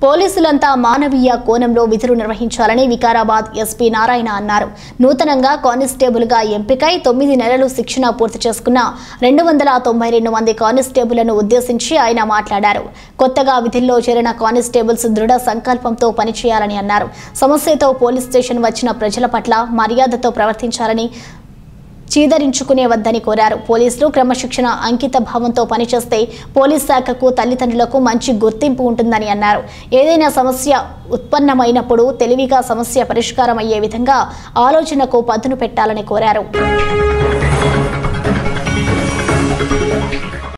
పోలీసులంతా మానవీయ కోణంలో విధులు నిర్వహించాలని వికారాబాద్ ఎస్పీ నారాయణ అన్నారు నూతనంగా కానిస్టేబుల్గా ఎంపికై తొమ్మిది నెలలు శిక్షణ పూర్తి చేసుకున్న రెండు వందల తొంభై రెండు మంది కానిస్టేబుల్ను ఉద్దేశించి ఆయన మాట్లాడారు కొత్తగా విధుల్లో చేరిన కానిస్టేబుల్స్ దృఢ సంకల్పంతో పనిచేయాలని అన్నారు సమస్యతో పోలీస్ స్టేషన్ వచ్చిన ప్రజల పట్ల మర్యాదతో ప్రవర్తించాలని చీదరించుకునే వద్దని కోరారు పోలీసులు క్రమశిక్షణ అంకిత భావంతో పనిచేస్తే పోలీస్ శాఖకు తల్లిదండ్రులకు మంచి గుర్తింపు ఉంటుందని అన్నారు ఏదైనా సమస్య ఉత్పన్నమైనప్పుడు తెలివిగా సమస్య పరిష్కారం అయ్యే విధంగా ఆలోచనకు పదును పెట్టాలని కోరారు